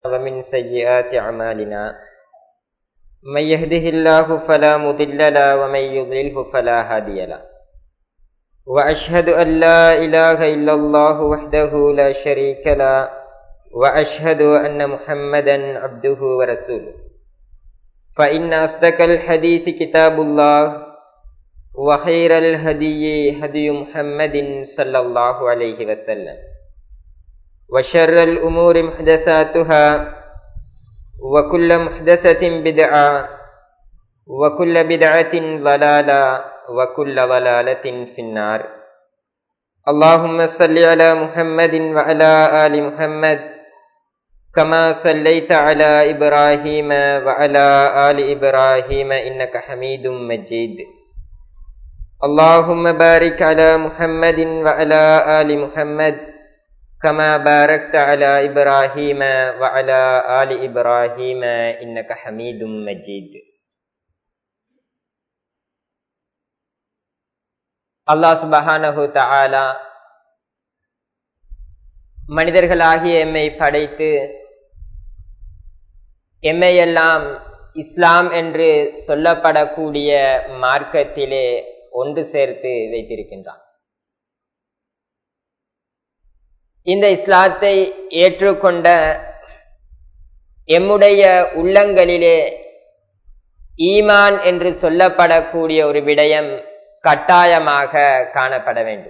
ومن سيئات أعمالنا من يهده الله فلا مضل له ومن يضلله فلا هادي له وأشهد أن لا إله إلا الله وحده لا شريك له وأشهد أن محمدا عبده ورسوله فإن أصدق الحديث كتاب الله وخير الهدي هدي محمد صلى الله عليه وسلم وشر الأمور محدثاتها وكل محدثة بدعة وكل بدعة ضلالة وكل ضلالة في النار اللهم صل على محمد وعلى آل محمد كما صليت على إبراهيم وعلى آل إبراهيم إنك حميد مجيد اللهم بارك على محمد وعلى آل محمد كما باركت على إبراهيم وعلى آل إبراهيم إنك حميد مجيد அல்லாஹ் சுபஹானஹு தஆலா மனிதர்களாகிய எம்மை படைத்து எம்மையெல்லாம் இஸ்லாம் என்று சொல்லப்படக்கூடிய மார்க்கத்திலே ஒன்று சேர்த்து வைத்திருக்கின்றான் இந்த இஸ்லாத்தை ஏற்றுக்கொண்ட எம்முடைய உள்ளங்களிலே ஈமான் என்று சொல்லப்படக்கூடிய ஒரு விடயம் கட்டாயமாக காணப்பட வேண்டும்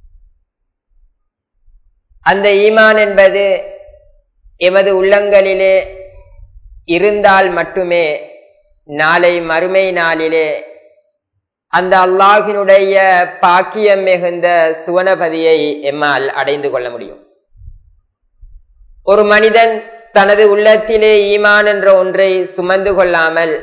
அந்த ஈமான் என்பது எமது உள்ளங்களிலே இருந்தால் மட்டுமே நாளை மறுமை நாளிலே அந்த அல்லாஹினுடைய பாக்கியம் மிகுந்த சுவனபதியை எம்மால் அடைந்து கொள்ள முடியும் ஒரு மனிதன் தனது உள்ளத்திலே ஈமான் என்ற ஒன்றை சுமந்து கொள்ளாமல்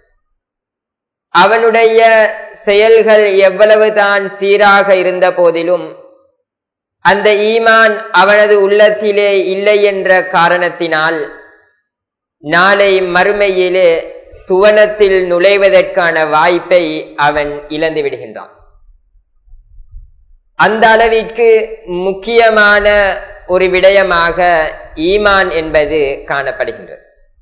அவனுடைய செயல்கள் எவ்வளவுதான் சீராக இருந்த போதிலும் அந்த ஈமான் அவனது உள்ளத்திலே இல்லை என்ற காரணத்தினால் நாளை மறுமையிலே சுவனத்தில் நுழைவதற்கான வாய்ப்பை அவன் இழந்து விடுகின்றான் அந்த அளவிற்கு முக்கியமான ஒரு விடயமாக ஈமான் என்பது காணப்படுகின்றது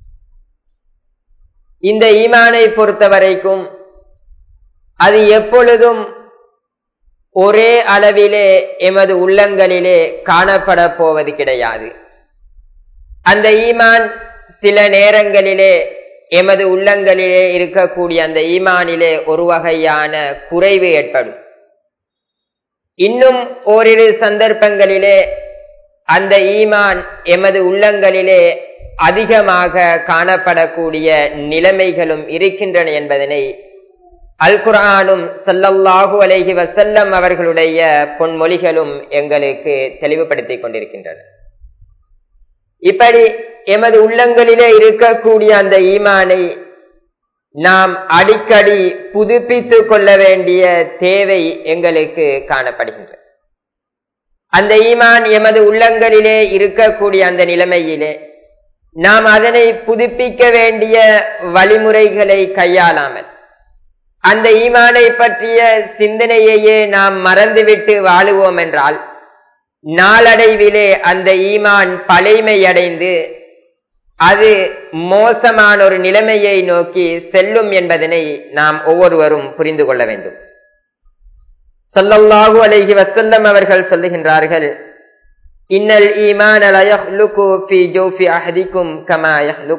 இந்த ஈமானை பொறுத்தவரைக்கும் அது எப்பொழுதும் ஒரே அளவிலே எமது உள்ளங்களிலே காணப்பட போவது கிடையாது அந்த ஈமான் சில நேரங்களிலே எமது உள்ளங்களிலே இருக்கக்கூடிய அந்த ஈமானிலே ஒரு வகையான குறைவு ஏற்படும் இன்னும் ஓரிரு சந்தர்ப்பங்களிலே அந்த ஈமான் எமது உள்ளங்களிலே அதிகமாக காணப்படக்கூடிய நிலைமைகளும் இருக்கின்றன என்பதனை அல் குரானும் சல்லல்லாஹு அலைஹி வசல்லம் அவர்களுடைய பொன்மொழிகளும் எங்களுக்கு தெளிவுபடுத்திக் கொண்டிருக்கின்றன இப்படி எமது உள்ளங்களிலே இருக்கக்கூடிய அந்த ஈமானை நாம் அடிக்கடி புதுப்பித்துக் கொள்ள வேண்டிய தேவை எங்களுக்கு காணப்படுகின்றது அந்த ஈமான் எமது உள்ளங்களிலே இருக்கக்கூடிய அந்த நிலைமையிலே நாம் அதனை புதுப்பிக்க வேண்டிய வழிமுறைகளை கையாளாமல் அந்த ஈமானை பற்றிய சிந்தனையையே நாம் மறந்துவிட்டு வாழுவோம் என்றால் நாளடைவிலே அந்த ஈமான் பழைமையடைந்து அது மோசமான ஒரு நிலைமையை நோக்கி செல்லும் என்பதனை நாம் ஒவ்வொருவரும் புரிந்து கொள்ள வேண்டும் சொல்லல்லாஹு அலைஹி வசல்லம் அவர்கள் சொல்லுகின்றார்கள் இன்னல் ஈமான் கமா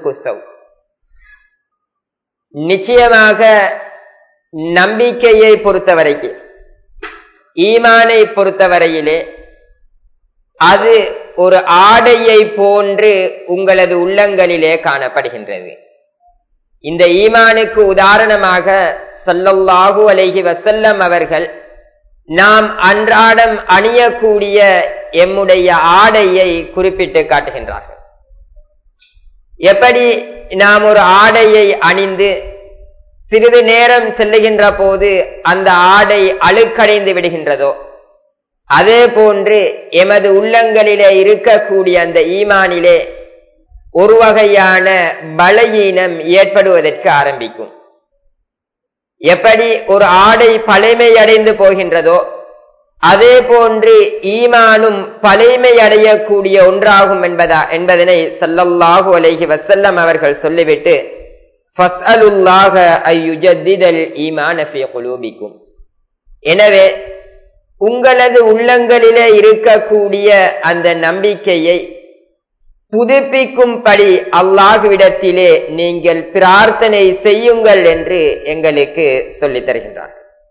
நிச்சயமாக நம்பிக்கையை பொறுத்தவரைக்கு ஈமானை பொறுத்தவரையிலே அது ஒரு ஆடையை போன்று உங்களது உள்ளங்களிலே காணப்படுகின்றது இந்த ஈமானுக்கு உதாரணமாக சல்லல்லாஹு அலைஹி வசல்லம் அவர்கள் நாம் அன்றாடம் அணியக்கூடிய எம்முடைய ஆடையை குறிப்பிட்டு காட்டுகின்றார்கள் எப்படி நாம் ஒரு ஆடையை அணிந்து சிறிது நேரம் செல்லுகின்ற போது அந்த ஆடை அழுக்கடைந்து விடுகின்றதோ அதே போன்று எமது உள்ளங்களிலே இருக்கக்கூடிய அந்த ஈமானிலே ஒரு வகையான பலகீனம் ஏற்படுவதற்கு ஆரம்பிக்கும் எப்படி ஒரு ஆடை பழமை அடைந்து போகின்றதோ அதே போன்று ஈமானும் பழைமை அடையக்கூடிய ஒன்றாகும் என்பதா என்பதனை சல்லல்லாஹு அலைஹி வசல்லம் அவர்கள் சொல்லிவிட்டு ஃபஸ்அலுல்லாஹ ஐயுஜத்திதல் ஈமான ஃபீ குலூபிக்கும் எனவே உங்களது உள்ளங்களிலே இருக்கக்கூடிய அந்த நம்பிக்கையை புதுப்பிக்கும்படி அல்லாஹுவிடத்திலே நீங்கள் பிரார்த்தனை செய்யுங்கள் என்று எங்களுக்கு சொல்லித் தருகின்றார்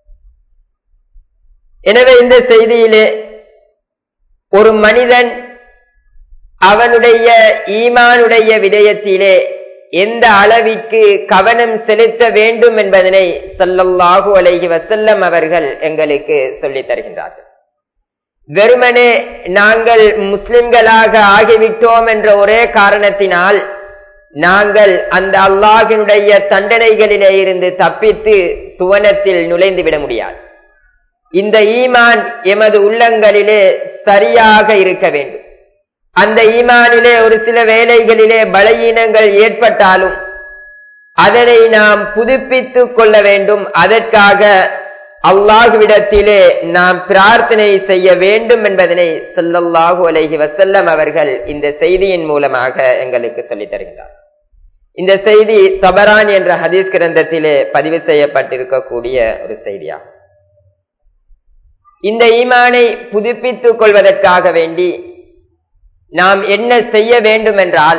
எனவே இந்த செய்தியிலே ஒரு மனிதன் அவனுடைய ஈமானுடைய விடயத்திலே எந்த அளவிற்கு கவனம் செலுத்த வேண்டும் என்பதனை சல்லல்லாஹு அலைஹி வசல்லம் அவர்கள் எங்களுக்கு சொல்லித் தருகின்றார்கள் வெறுமனே நாங்கள் முஸ்லிம்களாக ஆகிவிட்டோம் என்ற ஒரே காரணத்தினால் நாங்கள் அந்த அல்லாஹினுடைய தண்டனைகளிலே இருந்து தப்பித்து சுவனத்தில் நுழைந்து விட முடியாது இந்த ஈமான் எமது உள்ளங்களிலே சரியாக இருக்க வேண்டும் அந்த ஈமானிலே ஒரு சில வேலைகளிலே பலகீனங்கள் ஏற்பட்டாலும் அதனை நாம் புதுப்பித்துக் கொள்ள வேண்டும் அதற்காக அல்லாஹுவிடத்திலே நாம் பிரார்த்தனை செய்ய வேண்டும் என்பதனை சொல்லல்லாஹு அலைஹி வசல்லம் அவர்கள் இந்த செய்தியின் மூலமாக எங்களுக்கு சொல்லித் தருகிறார் இந்த செய்தி தபரான் என்ற ஹதீஸ் கிரந்தத்திலே பதிவு செய்யப்பட்டிருக்கக்கூடிய ஒரு செய்தியாகும் இந்த ஈமானை புதுப்பித்துக் கொள்வதற்காக வேண்டி நாம் என்ன செய்ய வேண்டும் என்றால்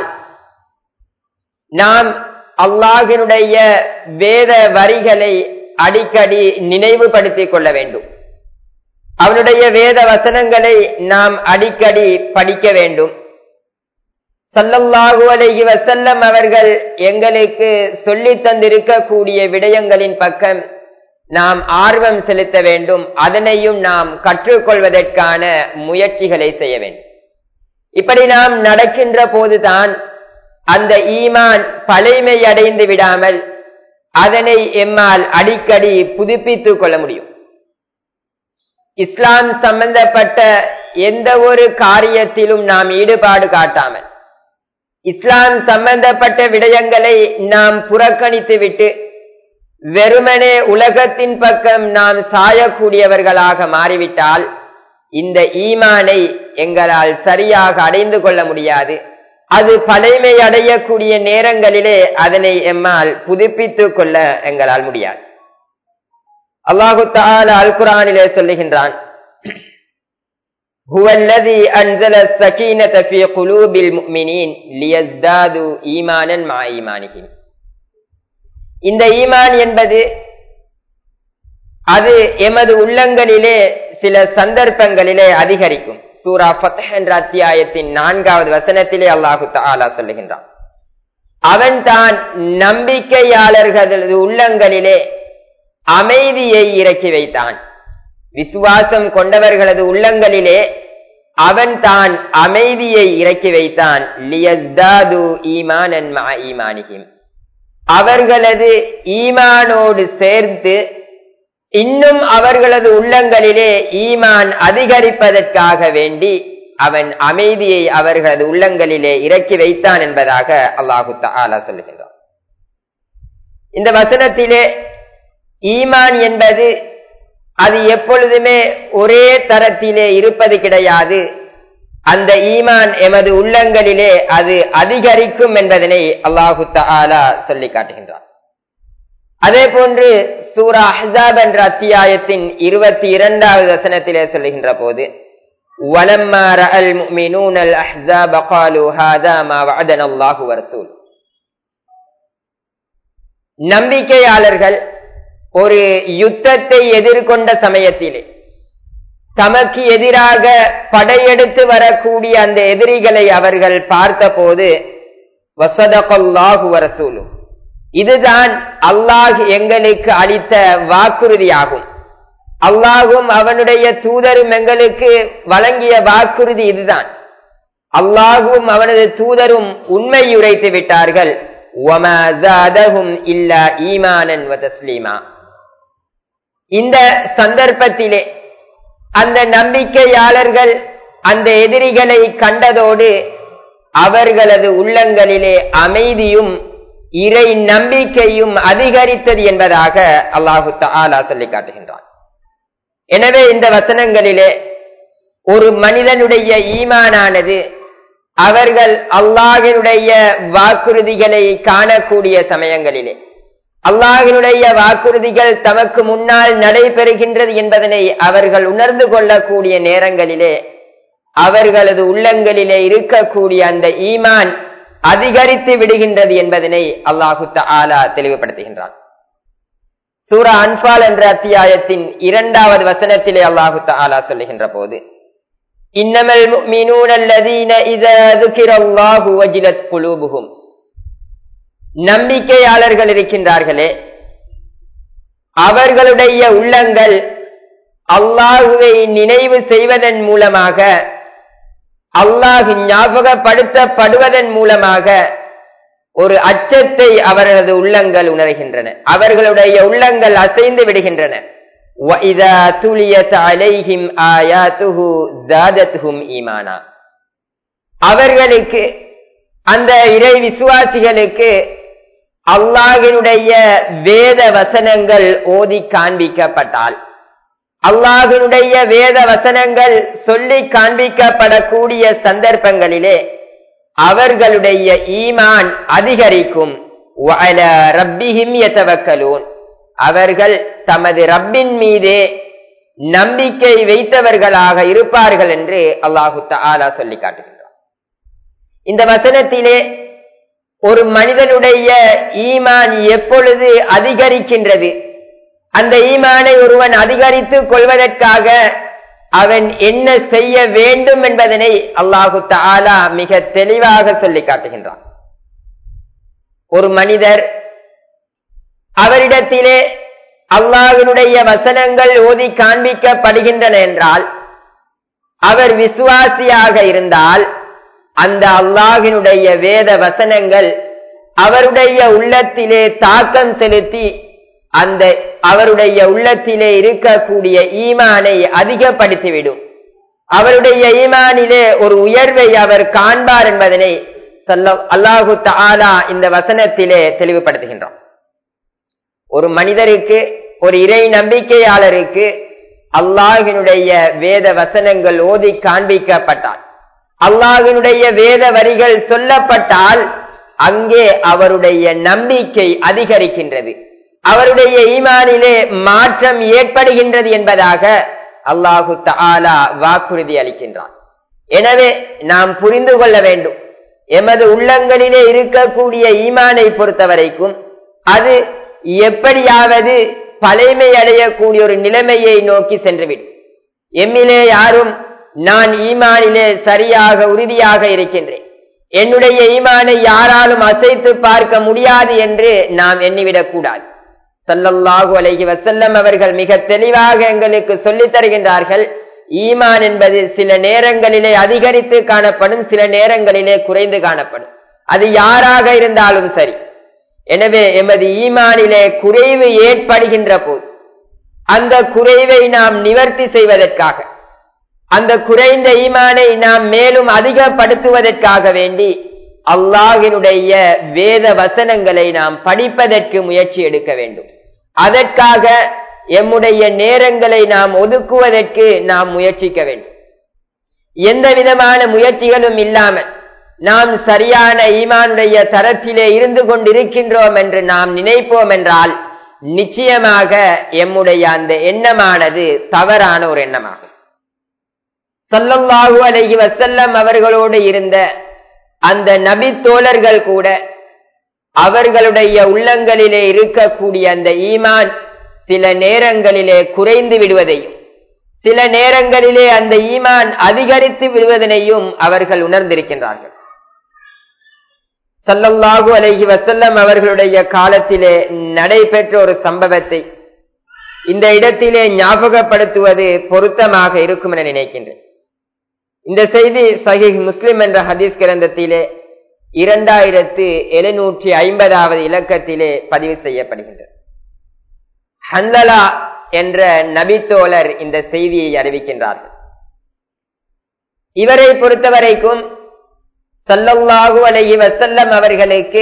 நாம் அல்லாஹினுடைய வேத வரிகளை அடிக்கடி நினைவுபடுத்திக் கொள்ள வேண்டும் அவனுடைய வேத வசனங்களை நாம் அடிக்கடி படிக்க வேண்டும் சல்லல்லாஹு அலைஹி வசல்லம் அவர்கள் எங்களுக்கு சொல்லித் தந்திருக்கக்கூடிய விடயங்களின் பக்கம் நாம் ஆர்வம் செலுத்த வேண்டும் அதனையும் நாம் கற்றுக்கொள்வதற்கான முயற்சிகளை செய்ய வேண்டும் இப்படி நாம் நடக்கின்ற போதுதான் அந்த ஈமான் பழைமை அடைந்து விடாமல் அதனை எம்மால் அடிக்கடி புதுப்பித்துக் கொள்ள முடியும் இஸ்லாம் சம்பந்தப்பட்ட எந்த ஒரு காரியத்திலும் நாம் ஈடுபாடு காட்டாமல் இஸ்லாம் சம்பந்தப்பட்ட விடயங்களை நாம் புறக்கணித்து விட்டு வெறுமனே உலகத்தின் பக்கம் நாம் சாயக்கூடியவர்களாக மாறிவிட்டால் இந்த ஈமானை எங்களால் சரியாக அடைந்து கொள்ள முடியாது அது பழைமை அடையக்கூடிய நேரங்களிலே அதனை எம்மால் புதுப்பித்துக் கொள்ள எங்களால் முடியாது அல்லாஹு தால அல் குரானிலே சொல்லுகின்றான் هو الذي أنزل السكينة في قلوب المؤمنين ليزدادوا إيمانا مع إيمانهم இந்த ஈமான் என்பது அது எமது உள்ளங்களிலே சில சந்தர்ப்பங்களிலே அதிகரிக்கும் சூரா ஃபத் என்ற அத்தியாயத்தின் நான்காவது வசனத்திலே அல்லாஹு தாலா சொல்லுகின்றான் அவன் தான் நம்பிக்கையாளர்களது உள்ளங்களிலே அமைதியை இறக்கி வைத்தான் விசுவாசம் கொண்டவர்களது உள்ளங்களிலே அவன் தான் அமைதியை இறக்கி வைத்தான் லியஸ்தாது ஈமானன் மா ஈமானிஹிம் அவர்களது ஈமானோடு சேர்த்து இன்னும் அவர்களது உள்ளங்களிலே ஈமான் அதிகரிப்பதற்காக வேண்டி அவன் அமைதியை அவர்களது உள்ளங்களிலே இறக்கி வைத்தான் என்பதாக அல்லாஹு தாலா சொல்லுகின்றான் இந்த வசனத்திலே ஈமான் என்பது அது எப்பொழுதுமே ஒரே தரத்திலே இருப்பது கிடையாது அந்த ஈமான் எமது உள்ளங்களிலே அது அதிகரிக்கும் என்பதனை அல்லாஹு தாலா சொல்லி காட்டுகின்றார் அதே போன்று சூரா அஹாப் என்ற அத்தியாயத்தின் இருபத்தி இரண்டாவது வசனத்திலே சொல்லுகின்ற போது وَلَمَّا رَأَى الْمُؤْمِنُونَ الْأَحْزَابَ قَالُوا هَذَا مَا وَعَدَنَا اللَّهُ وَرَسُولُهُ நம்பிக்கையாளர்கள் ஒரு யுத்தத்தை எதிர்கொண்ட சமயத்திலே தமக்கு எதிராக படையெடுத்து வரக்கூடிய அந்த எதிரிகளை அவர்கள் பார்த்தபோது வசதகல்லாஹு வரசூலு இதுதான் அல்லாஹ் எங்களுக்கு அளித்த வாக்குறுதியாகும் அல்லாஹும் அவனுடைய தூதரும் எங்களுக்கு வழங்கிய வாக்குறுதி இதுதான் அல்லாஹும் அவனது தூதரும் உண்மை உரைத்து விட்டார்கள் இல்லா ஈமானன் வதஸ்லீமா இந்த சந்தர்ப்பத்திலே அந்த நம்பிக்கையாளர்கள் அந்த எதிரிகளை கண்டதோடு அவர்களது உள்ளங்களிலே அமைதியும் இறை நம்பிக்கையும் அதிகரித்தது என்பதாக அல்லாஹு தாலா சொல்லி காட்டுகின்றான் எனவே இந்த வசனங்களிலே ஒரு மனிதனுடைய ஈமானானது அவர்கள் அல்லாஹினுடைய வாக்குறுதிகளை காணக்கூடிய சமயங்களிலே அல்லாஹினுடைய வாக்குறுதிகள் தமக்கு முன்னால் நடைபெறுகின்றது என்பதனை அவர்கள் உணர்ந்து கொள்ளக்கூடிய நேரங்களிலே அவர்களது உள்ளங்களிலே இருக்கக்கூடிய அந்த ஈமான் அதிகரித்து விடுகின்றது என்பதனை அல்லாஹு ஆலா தெளிவுபடுத்துகின்றான் சூரா அன்பால் என்ற அத்தியாயத்தின் இரண்டாவது வசனத்திலே அல்லாஹு ஆலா சொல்லுகின்ற போது இன்னமல் முஃமினூன அல்லதீன இதா ذுகிரல்லாஹு வஜிலத் குலூபுஹும் நம்பிக்கையாளர்கள் இருக்கின்றார்களே அவர்களுடைய உள்ளங்கள் அல்லாஹுவை நினைவு செய்வதன் மூலமாக அல்லாஹு ஞாபகப்படுத்தப்படுவதன் மூலமாக ஒரு அச்சத்தை அவரது உள்ளங்கள் உணர்கின்றன அவர்களுடைய உள்ளங்கள் அசைந்து விடுகின்றன وَإِذَا تُلِيَتْ عَلَيْهِمْ آيَاتُهُ زَادَتْهُمْ ஈமானா அவர்களுக்கு அந்த இறை விசுவாசிகளுக்கு அல்லாஹினுடைய வேத வசனங்கள் ஓதி காண்பிக்கப்பட்டால் அல்லாஹினுடைய வேத வசனங்கள் சொல்லி காண்பிக்கப்படக்கூடிய சந்தர்ப்பங்களிலே அவர்களுடைய ஈமான் அதிகரிக்கும் ரப்பிஹிம் யதவக்கலூன் அவர்கள் தமது ரப்பின் மீதே நம்பிக்கை வைத்தவர்களாக இருப்பார்கள் என்று அல்லாஹு தாலா சொல்லி காட்டுகின்றார் இந்த வசனத்திலே ஒரு மனிதனுடைய ஈமான் எப்பொழுது அதிகரிக்கின்றது அந்த ஈமானை ஒருவன் அதிகரித்துக் கொள்வதற்காக அவன் என்ன செய்ய வேண்டும் என்பதனை அல்லாஹு தாலா மிக தெளிவாக சொல்லி காட்டுகின்றான் ஒரு மனிதர் அவரிடத்திலே அல்லாஹினுடைய வசனங்கள் ஓதி காண்பிக்கப்படுகின்றன என்றால் அவர் விசுவாசியாக இருந்தால் அந்த அல்லாஹினுடைய வேத வசனங்கள் அவருடைய உள்ளத்திலே தாக்கம் செலுத்தி அந்த அவருடைய உள்ளத்திலே இருக்கக்கூடிய ஈமானை அதிகப்படுத்திவிடும் அவருடைய ஈமானிலே ஒரு உயர்வை அவர் காண்பார் என்பதனை அல்லாஹு தாலா இந்த வசனத்திலே தெளிவுபடுத்துகின்றான் ஒரு மனிதருக்கு ஒரு இறை நம்பிக்கையாளருக்கு அல்லாஹினுடைய வேத வசனங்கள் ஓதி காண்பிக்கப்பட்டால் அல்லாஹினுடைய வேத வரிகள் சொல்லப்பட்டால் அங்கே அவருடைய நம்பிக்கை அதிகரிக்கின்றது அவருடைய ஈமானிலே மாற்றம் ஏற்படுகின்றது என்பதாக அல்லாஹு தாலா வாக்குறுதி அளிக்கின்றான் எனவே நாம் புரிந்து கொள்ள வேண்டும் எமது உள்ளங்களிலே இருக்கக்கூடிய ஈமானை பொறுத்தவரைக்கும் அது எப்படியாவது பழைமை அடையக்கூடிய ஒரு நிலைமையை நோக்கி சென்றுவிடும் எம்மிலே யாரும் நான் ஈமானிலே சரியாக உறுதியாக இருக்கின்றேன் என்னுடைய ஈமானை யாராலும் அசைத்து பார்க்க முடியாது என்று நாம் எண்ணிவிடக் கூடாது சல்லல்லாஹு அலைஹி வசல்லம் அவர்கள் மிக தெளிவாக எங்களுக்கு சொல்லித் தருகின்றார்கள் ஈமான் என்பது சில நேரங்களிலே அதிகரித்து காணப்படும் சில நேரங்களிலே குறைந்து காணப்படும் அது யாராக இருந்தாலும் சரி எனவே எமது ஈமானிலே குறைவு ஏற்படுகின்ற போது அந்த குறைவை நாம் நிவர்த்தி செய்வதற்காக அந்த குறைந்த ஈமானை நாம் மேலும் அதிகப்படுத்துவதற்காக வேண்டி அல்லாஹினுடைய வேத வசனங்களை நாம் படிப்பதற்கு முயற்சி எடுக்க வேண்டும் அதற்காக எம்முடைய நேரங்களை நாம் ஒதுக்குவதற்கு நாம் முயற்சிக்க வேண்டும் எந்த விதமான முயற்சிகளும் இல்லாமல் நாம் சரியான ஈமானுடைய தரத்திலே இருந்து கொண்டிருக்கின்றோம் என்று நாம் நினைப்போம் என்றால் நிச்சயமாக எம்முடைய அந்த எண்ணமானது தவறான ஒரு எண்ணமாகும் சல்லல்லாஹு அலைஹி வசல்லம் அவர்களோடு இருந்த அந்த நபி தோழர்கள் கூட அவர்களுடைய உள்ளங்களிலே இருக்கக்கூடிய அந்த ஈமான் சில நேரங்களிலே குறைந்து விடுவதையும் சில நேரங்களிலே அந்த ஈமான் அதிகரித்து விடுவதனையும் அவர்கள் உணர்ந்திருக்கின்றார்கள் சல்லல்லாஹு அலைஹி வசல்லம் அவர்களுடைய காலத்திலே நடைபெற்ற ஒரு சம்பவத்தை இந்த இடத்திலே ஞாபகப்படுத்துவது பொருத்தமாக இருக்கும் என நினைக்கின்றேன் இந்த செய்தி சஹீஹ் முஸ்லிம் என்ற ஹதீஸ் கிரந்தத்திலே இரண்டாயிரத்து எழுநூற்றி ஐம்பதாவது இலக்கத்திலே பதிவு செய்யப்படுகின்றது ஹந்தலா என்ற நபித்தோழர் இந்த செய்தியை அறிவிக்கின்றார்கள் இவரை பொறுத்தவரைக்கும் சல்லல்லாஹு அலைஹி வசல்லம் அவர்களுக்கு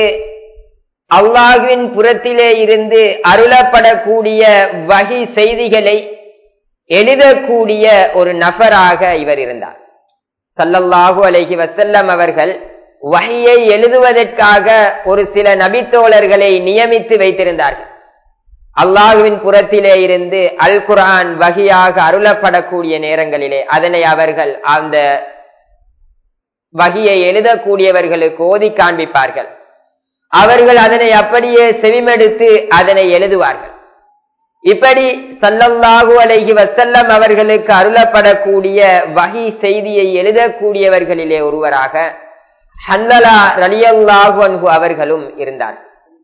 அல்லாஹுவின் புறத்திலே இருந்து அருளப்படக்கூடிய வகி செய்திகளை எழுதக்கூடிய ஒரு நபராக இவர் இருந்தார் சல்லல்லாஹு அலைஹி வசல்லம் அவர்கள் வகையை எழுதுவதற்காக ஒரு சில நபித்தோழர்களை நியமித்து வைத்திருந்தார்கள் அல்லாஹுவின் புறத்திலே இருந்து அல் குரான் வகையாக அருளப்படக்கூடிய நேரங்களிலே அதனை அவர்கள் அந்த வகையை எழுதக்கூடியவர்களுக்கு ஓதி காண்பிப்பார்கள் அவர்கள் அதனை அப்படியே செவிமெடுத்து அதனை எழுதுவார்கள் இப்படி சல்லல்லாஹு அலைஹி வசல்லம் அவர்களுக்கு அருளப்படக்கூடிய வகி செய்தியை எழுதக்கூடியவர்களிலே ஒருவராக ஹல்லலா ரலியல்லாஹு அன்ஹு அவர்களும் இருந்தார்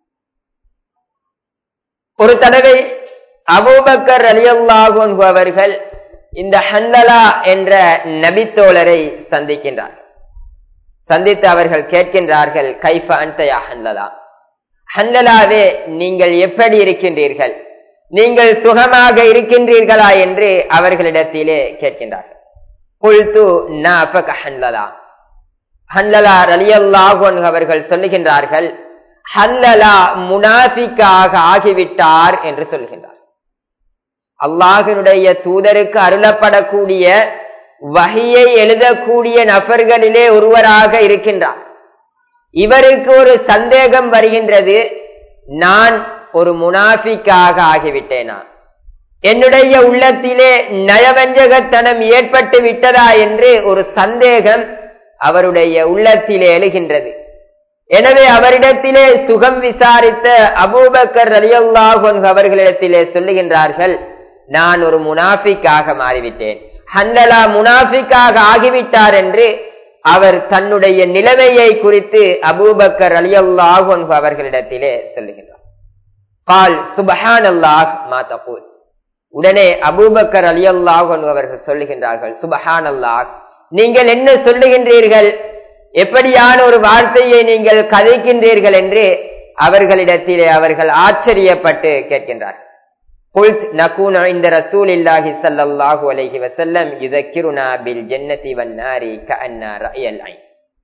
ஒரு தடவை அபூபக்கர் ரலியல்லாஹு அன்ஹு அவர்கள் இந்த ஹல்லலா என்ற நபித்தோழரை சந்திக்கின்றார் சந்தித்து அவர்கள் கேட்கின்றார்கள் கைஃப அன்தயா ஹல்லலா ஹல்லலாவே நீங்கள் எப்படி இருக்கின்றீர்கள் நீங்கள் சுகமாக இருக்கின்றீர்களா என்று அவர்களிடத்திலே கேட்கின்றார்கள் குல்து நஃபக ஹல்லலா ஹல்லலா ரலியல்லாஹு அன்ஹு அவர்கள் சொல்லுகின்றார்கள் ஹல்லலா முனாஃபிக்காக ஆகிவிட்டார் என்று சொல்கின்றார் அல்லாஹினுடைய தூதருக்கு அருளப்படக்கூடிய வகையை எழுதக்கூடிய நபர்களிலே ஒருவராக இருக்கின்றார் இவருக்கு ஒரு சந்தேகம் வருகின்றது நான் ஒரு முனாஃபிக்காக ஆகிவிட்டேனா என்னுடைய உள்ளத்திலே நயவஞ்சகத்தனம் ஏற்பட்டு விட்டதா என்று ஒரு சந்தேகம் அவருடைய உள்ளத்திலே எழுகின்றது எனவே அவரிடத்திலே சுகம் விசாரித்த அபூபக்கர் ரலியல்லாஹு அவர்களிடத்திலே சொல்லுகின்றார்கள் நான் ஒரு முனாஃபிக்காக மாறிவிட்டேன் ஹன்னலா முனாஃபிக்காக ஆகிவிட்டார் என்று அவர் தன்னுடைய நிலைமையை குறித்து அபூபக்கர் அலியல்லாஹு அவர்களிடத்திலே சொல்லுகின்றார் கால் சுபஹான் அல்லாஹ் மா தபூல் உடனே அபூபக்கர் அலியல்லாஹு அவர்கள் சொல்லுகின்றார்கள் சுபஹான் அல்லாஹ் நீங்கள் என்ன சொல்லுகின்றீர்கள் எப்படியான ஒரு வார்த்தையை நீங்கள் கதைக்கின்றீர்கள் என்று அவர்களிடத்திலே அவர்கள் ஆச்சரியப்பட்டு கேட்கின்றார்கள் قلت نكون عند رسول الله صلى الله عليه وسلم يذكرنا بالجنة والنار كأن رأي العين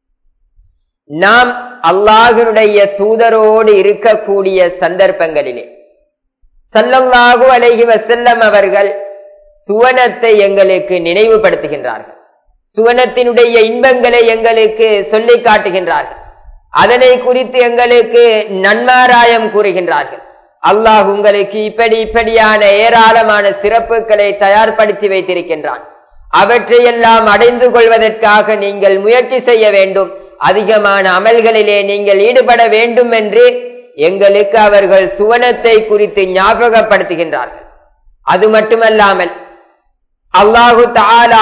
நாம் அல்லாஹனுடைய தூதரோடு இருக்கக்கூடிய சந்தர்ப்பங்களிலே சல்லல்லாஹு அலைஹி வசல்லம் அவர்கள் சுவனத்தை எங்களுக்கு நினைவுபடுத்துகின்றார்கள் சுவனத்தினுடைய இன்பங்களை எங்களுக்கு சொல்லி காட்டுகின்றார்கள் அதனை குறித்து எங்களுக்கு நன்மாராயம் கூறுகின்றார்கள் அல்லாஹ் உங்களுக்கு இப்படி இப்படியான ஏராளமான சிறப்புகளை தயார்படுத்தி வைத்திருக்கின்றான் அவற்றையெல்லாம் அடைந்து கொள்வதற்காக நீங்கள் முயற்சி செய்ய வேண்டும் அதிகமான அமல்களிலே நீங்கள் ஈடுபட வேண்டும் என்று எங்களுக்கு அவர்கள் சுவனத்தை குறித்து ஞாபகப்படுத்துகின்றார்கள் அது மட்டுமல்லாமல் அல்லாஹு தாலா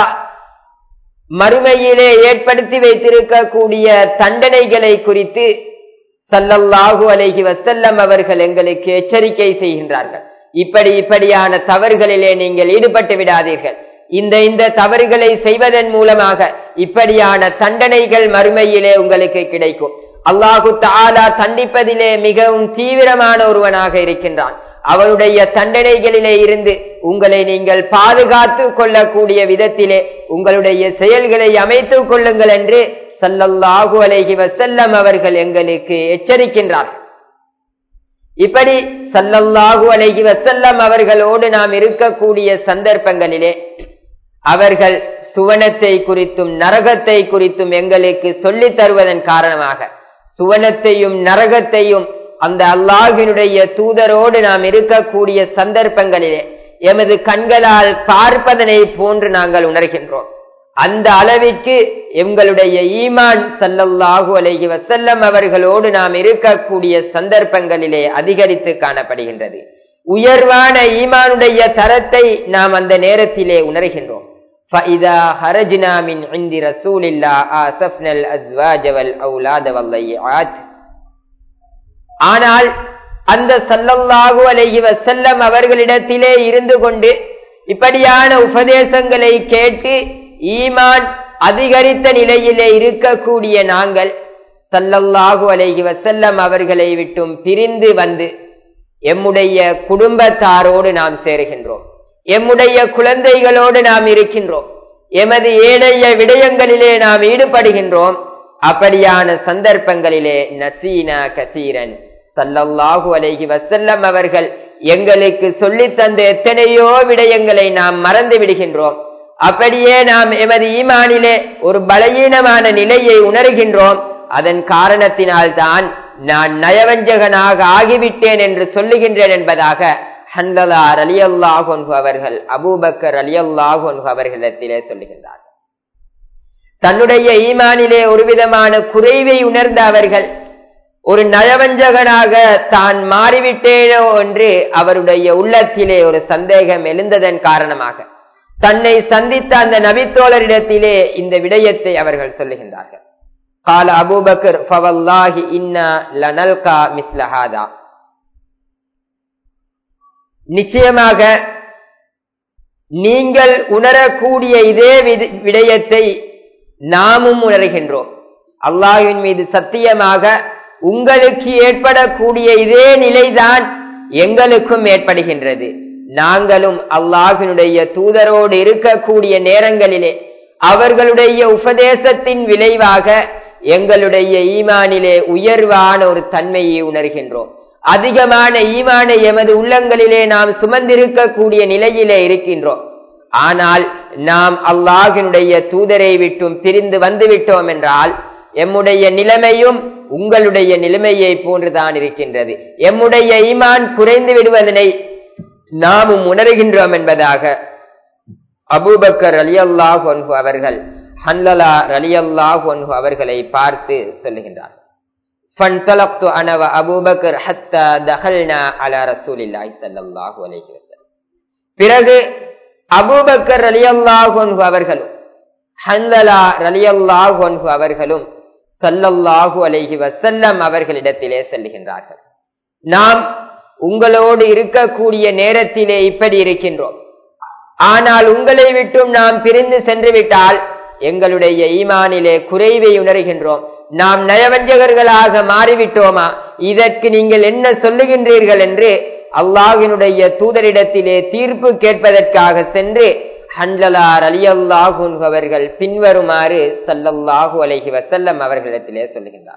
மறுமையிலே ஏற்படுத்தி வைத்திருக்கக்கூடிய தண்டனைகளை குறித்து சல்லல்லாஹு அலைஹி வசல்லம் அவர்கள் எங்களுக்கு எச்சரிக்கை செய்கின்றார்கள் இப்படி இப்படியான தவறுகளிலே நீங்கள் ஈடுபட்டு விடாதீர்கள் இந்த இந்த தவறுகளை செய்வதன் மூலமாக இப்படியான தண்டனைகள் மறுமையிலே உங்களுக்கு கிடைக்கும் அல்லாஹு தாலா தண்டிப்பதிலே மிகவும் தீவிரமான ஒருவனாக இருக்கின்றான் அவனுடைய தண்டனைகளிலே இருந்து உங்களை நீங்கள் பாதுகாத்து கொள்ளக்கூடிய விதத்திலே உங்களுடைய செயல்களை அமைத்துக் கொள்ளுங்கள் என்று சல்லல்லாஹு அலைஹி வசல்லம் அவர்கள் எங்களுக்கு எச்சரிக்கின்றார்கள் இப்படி சல்லல்லாஹு அலைஹி வசல்லம் அவர்களோடு நாம் இருக்கக்கூடிய சந்தர்ப்பங்களிலே அவர்கள் சுவனத்தை குறித்தும் நரகத்தை குறித்தும் எங்களுக்கு சொல்லித் தருவதன் காரணமாக சுவனத்தையும் நரகத்தையும் அந்த அல்லாஹினுடைய தூதரோடு நாம் இருக்கக்கூடிய சந்தர்ப்பங்களிலே எமது கண்களால் பார்ப்பதனை போன்று நாங்கள் உணர்கின்றோம் அந்த அளவிற்கு எங்களுடைய ஈமான் சல்லல்லாஹு அலைஹி வசல்லம் அவர்களோடு நாம் இருக்கக்கூடிய சந்தர்ப்பங்களிலே அதிகரித்து காணப்படுகின்றது உயர்வான ஈமானுடைய தரத்தை நாம் அந்த நேரத்திலே உணர்கின்றோம் فَإِذَا خَرَجْنَا مِنْ عِنْدِ رَسُولِ اللَّهِ آسَفْنَا الْأَزْوَاجَ وَالْأَوْلَادَ وَالضَّيِّعَاتِ ஆனால் அந்த சல்லல்லாஹு அலைஹி வசல்லம் அவர்களிடத்திலே இருந்து கொண்டு இப்படியான உபதேசங்களை கேட்டு ஈமான் அதிகரித்த நிலையிலே இருக்கக்கூடிய நாங்கள் சல்லல்லாஹு அலைஹி வசல்லம் அவர்களை விட்டும் பிரிந்து வந்து எம்முடைய குடும்பத்தாரோடு நாம் சேருகின்றோம் எம்முடைய குழந்தைகளோடு நாம் இருக்கின்றோம் எமது ஏனைய விடயங்களிலே நாம் ஈடுபடுகின்றோம் அப்படியான சந்தர்ப்பங்களிலே நசீனா கசீரன் சல்லல்லாஹு அலைஹி வசல்லம் அவர்கள் எங்களுக்கு சொல்லித் தந்த எத்தனையோ விடயங்களை நாம் மறந்து விடுகின்றோம் அப்படியே நாம் எமது ஈமானிலே ஒரு பலகீனமான நிலையை உணர்கின்றோம் அதன் காரணத்தினால்தான் நான் நயவஞ்சகனாக ஆகிவிட்டேன் என்று சொல்லுகின்றேன் என்பதாக ஹன்லலார் அலி அல்லாஹொன்கு அவர்கள் அபூபக்கர் அலி அல்லாஹொன்கு அவர்களிடத்திலே சொல்லுகின்றார் தன்னுடைய ஈமானிலே ஒரு விதமான குறைவை உணர்ந்த அவர்கள் ஒரு நயவஞ்சகனாக தான் மாறிவிட்டேனோ என்று அவருடைய உள்ளத்திலே ஒரு சந்தேகம் எழுந்ததன் காரணமாக தன்னை சந்தித்த அந்த நபித்தோழரிடத்திலே இந்த விடயத்தை அவர்கள் சொல்லுகின்றார்கள் கால அபூபக்கர் ஃபவல்லாஹி இன்னா லனல்கா மிஸ்லஹாதா நிச்சயமாக நீங்கள் உணரக்கூடிய இதே விடயத்தை நாமும் உணர்கின்றோம் அல்லாஹின் மீது சத்தியமாக உங்களுக்கு ஏற்படக்கூடிய இதே நிலைதான் எங்களுக்கும் ஏற்படுகின்றது நாங்களும் அல்லாஹினுடைய தூதரோடு இருக்கக்கூடிய நேரங்களிலே அவர்களுடைய உபதேசத்தின் விளைவாக எங்களுடைய ஈமானிலே உயர்வான ஒரு தன்மையை உணர்கின்றோம் அதிகமான ஈமானை எமது உள்ளங்களிலே நாம் சுமந்திருக்கக்கூடிய நிலையிலே இருக்கின்றோம் ஆனால் நாம் அல்லாஹினுடைய தூதரை விட்டும் பிரிந்து வந்துவிட்டோம் என்றால் எம்முடைய நிலைமையும் உங்களுடைய நிலைமையை போன்றுதான் இருக்கின்றது எம்முடைய ஈமான் குறைந்து விடுவதனை நாமும் உணர்கின்றோம் என்பதாக அபூபக்கர் அலி அல்லாஹ் அவர்கள் ஹன்லலா அலி அல்லாஹ் அவர்களை பார்த்து சொல்லுகின்றார் فانطلقت انا وابو بكر حتى دخلنا على رسول الله صلى الله عليه وسلم பிறகு அபூபக்கர் ரலியல்லாஹு அன்ஹு அவர்களும் ஹன்லலா ரலியல்லாஹு அன்ஹு அவர்களும் சல்லல்லாஹு அலைஹி வசல்லம் அவர்களிடத்திலே செல்லுகின்றார்கள் நாம் உங்களோடு இருக்கக்கூடிய நேரத்திலே இப்படி இருக்கின்றோம் ஆனால் உங்களை விட்டும் நாம் பிரிந்து சென்று விட்டால் எங்களுடைய ஈமானிலே குறைவை உணர்கின்றோம் நாம் நயவஞ்சகர்களாக மாறிவிட்டோமா இதற்கு நீங்கள் என்ன சொல்லுகின்றீர்கள் என்று அல்லாஹினுடைய தூதரிடத்திலே தீர்ப்பு கேட்பதற்காக சென்று ஹன்லலார் அலி அல்லாஹூ அவர்கள் பின்வருமாறு சல்லல்லாஹு அலைஹி வசல்லம் அவர்களிடத்திலே சொல்லுகின்றார்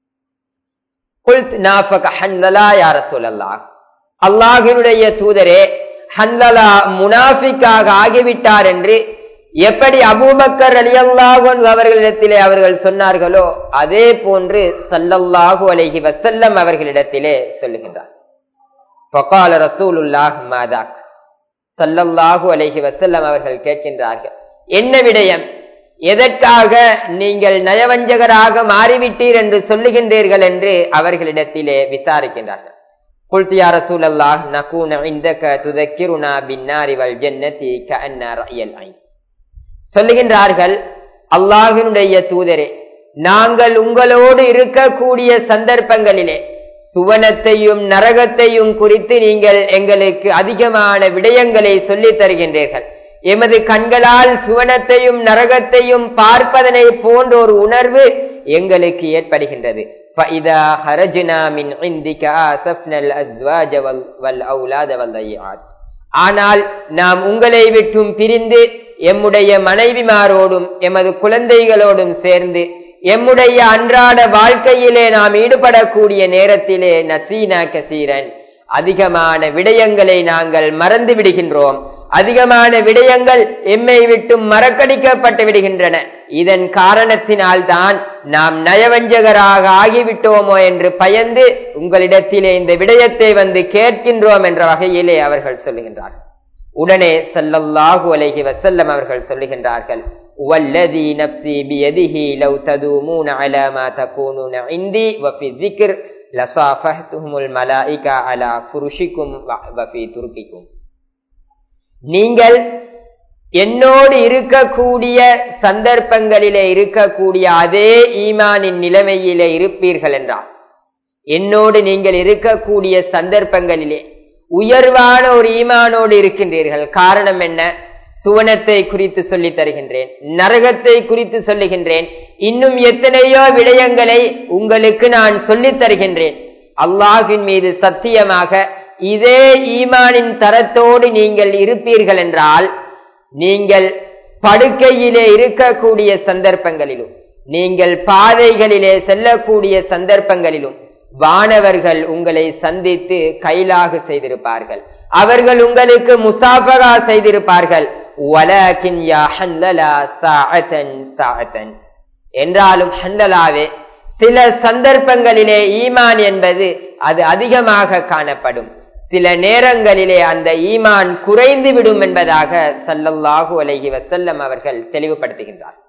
அல்லாஹினுடைய தூதரே ஹன்லலா முனாஃபிக்காக ஆகிவிட்டார் என்று எப்படி அபூபக்கர் அலி அல்லாஹன் அவர்களிடத்திலே அவர்கள் சொன்னார்களோ அதே போன்று சல்லல்லாஹு அலைஹி வசல்லம் அவர்களிடத்திலே சொல்லுகின்றார் ஃபகால ரசூலுல்லாஹ் மாதாக் சல்லல்லாஹு அலைஹி வசல்லம் அவர்கள் கேட்கின்றார்கள் என்ன விடயம் எதற்காக நீங்கள் நயவஞ்சகராக மாறிவிட்டீர் என்று சொல்லுகின்றீர்கள் என்று அவர்களிடத்திலே விசாரிக்கின்றார்கள் قلت يا رسول الله نكون عندك تذكرنا بالنار والجنة كأن رأي العين சொல்லுகின்றார்கள் அல்லாஹினுடைய தூதரே நாங்கள் உங்களோடு இருக்கக்கூடிய சந்தர்ப்பங்களிலே சுவனத்தையும் நரகத்தையும் குறித்து நீங்கள் எங்களுக்கு அதிகமான விடயங்களை சொல்லித் தருகின்றீர்கள் எமது கண்களால் சுவனத்தையும் நரகத்தையும் பார்ப்பதனை போன்ற ஒரு உணர்வு எங்களுக்கு ஏற்படுகின்றது فَإِذَا خَرَجْنَا مِنْ عِنْدِكَ آسَفْنَا الْأَزْوَاجَ وَالْأَوْلَادَ وَالضَّيِّعَاتِ ஆனால் நாம் உங்களை விட்டும் பிரிந்து எம்முடைய மனைவிமாரோடும் எமது குழந்தைகளோடும் சேர்ந்து எம்முடைய அன்றாட வாழ்க்கையிலே நாம் ஈடுபடக்கூடிய நேரத்திலே நசீனா கசீரன் அதிகமான விடயங்களை நாங்கள் மறந்து விடுகின்றோம் அதிகமான விடயங்கள் எம்மை விட்டும் மறக்கடிக்கப்பட்டு விடுகின்றன இதன் காரணத்தினால்தான் நாம் நயவஞ்சகராக ஆகிவிட்டோமோ என்று பயந்து உங்களிடத்திலே இந்த விடயத்தை வந்து கேட்கின்றோம் என்ற வகையிலே அவர்கள் சொல்லுகின்றார்கள் உடனே சல்லல்லாஹு அலைஹி வசல்லம் அவர்கள் சொல்லுகின்றார்கள் வல்லதி நப்சி பியதிஹி லவ் ததுமூன அலா மா தகூனுன இந்தி வஃபி ذிக்ர் லசாஃபஹ்துஹுமுல் மலாயிகா அலா ஃபுருஷிக்கும் வஃபி துர்கிக்கும் நீங்கள் என்னோடு இருக்கக்கூடிய சந்தர்ப்பங்களிலே இருக்கக்கூடிய அதே ஈமானின் நிலைமையிலே இருப்பீர்கள் என்றால் என்னோடு நீங்கள் இருக்கக்கூடிய சந்தர்ப்பங்களிலே உயர்வான ஒரு ஈமானோடு இருக்கின்றீர்கள் காரணம் என்ன சுவனத்தை குறித்து சொல்லி தருகின்றேன் நரகத்தை குறித்து சொல்லுகின்றேன் இன்னும் எத்தனையோ விடயங்களை உங்களுக்கு நான் சொல்லித் தருகின்றேன் அல்லாஹின் மீது சத்தியமாக இதே ஈமானின் தரத்தோடு நீங்கள் இருப்பீர்கள் என்றால் நீங்கள் படுக்கையிலே இருக்கக்கூடிய சந்தர்ப்பங்களிலும் நீங்கள் பாதைகளிலே செல்லக்கூடிய சந்தர்ப்பங்களிலும் வானவர்கள் உங்களை சந்தித்து கைலாக செய்திருப்பார்கள் அவர்கள் உங்களுக்கு முசாஃபரா செய்திருப்பார்கள் வலகின் யா ஹன்லலா சாஅதன் சாஅதன் என்றாலும் ஹன்லலாவே சில சந்தர்ப்பங்களிலே ஈமான் என்பது அது அதிகமாக காணப்படும் சில நேரங்களிலே அந்த ஈமான் குறைந்து விடும் என்பதாக சல்லல்லாஹு அலைஹி வசல்லம் அவர்கள் தெளிவுபடுத்துகின்றார்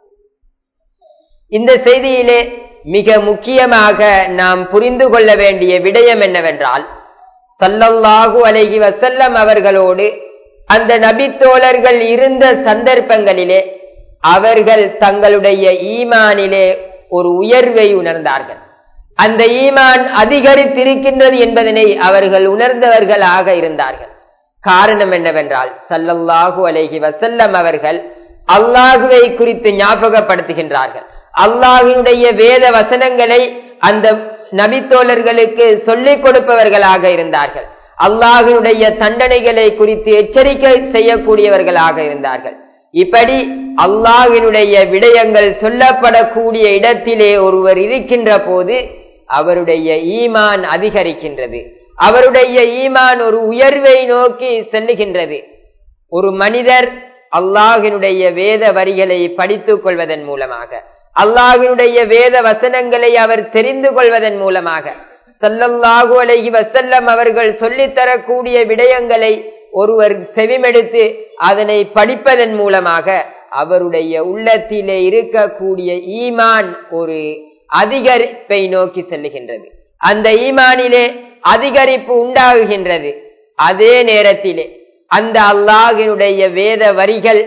இந்த செய்தியிலே மிக முக்கியமாக நாம் புரிந்து கொள்ள வேண்டிய விடயம் என்னவென்றால் சல்லல்லாஹு அலைஹி வசல்லம் அவர்களோடு அந்த நபித்தோழர்கள் இருந்த சந்தர்ப்பங்களிலே அவர்கள் தங்களுடைய ஈமானிலே ஒரு உயர்வை உணர்ந்தார்கள் அந்த ஈமான் அதிகரித்திருக்கின்றது என்பதனை அவர்கள் உணர்ந்தவர்களாக இருந்தார்கள் காரணம் என்னவென்றால் சல்லல்லாஹு அலைஹி வசல்லம் அவர்கள் அல்லாஹுவை குறித்து ஞாபகப்படுத்துகின்றார்கள் அல்லாஹினுடைய வேத வசனங்களை அந்த நபித்தோழர்களுக்கு சொல்லிக் கொடுப்பவர்களாக இருந்தார்கள் அல்லாஹினுடைய தண்டனைகளை குறித்து எச்சரிக்கை செய்யக்கூடியவர்களாக இருந்தார்கள் இப்படி அல்லாஹினுடைய விடயங்கள் சொல்லப்படக்கூடிய இடத்திலே ஒருவர் இருக்கின்ற போது அவருடைய ஈமான் அதிகரிக்கின்றது அவருடைய ஈமான் ஒரு உயர்வை நோக்கி செல்லுகின்றது ஒரு மனிதர் அல்லாஹினுடைய வேத வரிகளை படித்துக் கொள்வதன் மூலமாக அல்லாஹினுடைய வேத வசனங்களை அவர் தெரிந்து கொள்வதன் மூலமாக சல்லல்லாஹு அலைஹி வசல்லம் அவர்கள் சொல்லித்தரக்கூடிய விடயங்களை ஒருவர் செவிமெடுத்து அதனை படிப்பதன் மூலமாக அவருடைய உள்ளத்திலே இருக்கக்கூடிய ஈமான் ஒரு அதிகரிப்பை நோக்கி செல்லுகின்றது அந்த ஈமானிலே அதிகரிப்பு உண்டாகுகின்றது அதே நேரத்திலே அந்த அல்லாஹினுடைய வேத வரிகள்